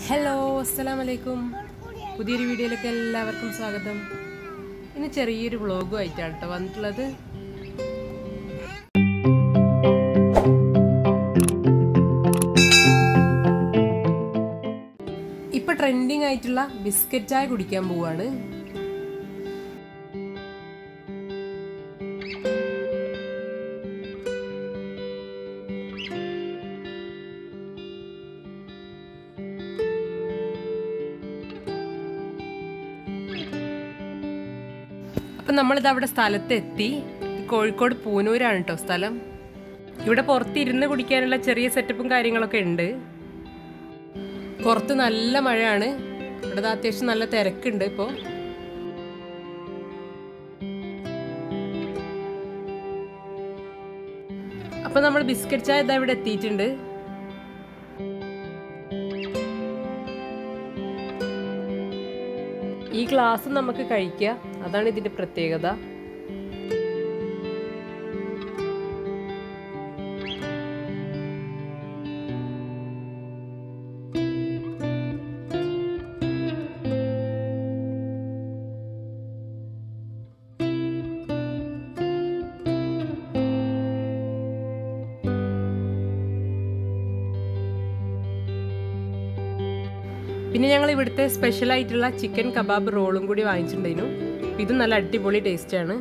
hello അസ്സലാം വലൈക്കും പുതിയൊരു വീഡിയോയിലേക്ക് എല്ലാവർക്കും സ്വാഗതം ഇന്ന് ചെറിയൊരു വ്ളോഗും ആയിട്ടാണ് കേട്ടോ വന്നിട്ടുള്ളത് ഇപ്പൊ ട്രെൻഡിങ് ആയിട്ടുള്ള ബിസ്ക്കറ്റ് ചായ കുടിക്കാൻ പോവാണ് അപ്പം നമ്മളിത് അവിടെ സ്ഥലത്തെത്തി കോഴിക്കോട് പൂനൂരാണ് കേട്ടോ സ്ഥലം ഇവിടെ പുറത്തിരുന്ന് കുടിക്കാനുള്ള ചെറിയ സെറ്റപ്പും കാര്യങ്ങളൊക്കെ ഉണ്ട് പുറത്ത് നല്ല മഴയാണ് ഇവിടെ ദാ അത്യാവശ്യം നല്ല തിരക്കുണ്ട് ഇപ്പോൾ അപ്പൊ നമ്മൾ ബിസ്ക്കറ്റ് ചായ ഇതാ ഇവിടെ എത്തിയിട്ടുണ്ട് ഈ ഗ്ലാസ് നമുക്ക് കഴിക്കാം അതാണ് ഇതിന്റെ പ്രത്യേകത പിന്നെ ഞങ്ങൾ ഇവിടുത്തെ സ്പെഷ്യൽ ആയിട്ടുള്ള ചിക്കൻ കബാബ് റോളും കൂടി വാങ്ങിച്ചിട്ടുണ്ടായിരുന്നു ഇതും നല്ല അടിപൊളി ടേസ്റ്റ് ആണ്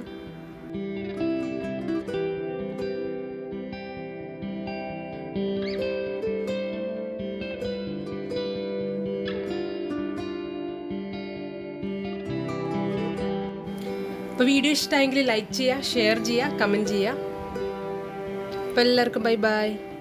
അപ്പോൾ വീഡിയോ ഇഷ്ടമായെങ്കിൽ ലൈക്ക് ചെയ്യുക ഷെയർ ചെയ്യുക കമൻറ്റ് ചെയ്യുക അപ്പോൾ എല്ലാവർക്കും ബൈ ബൈ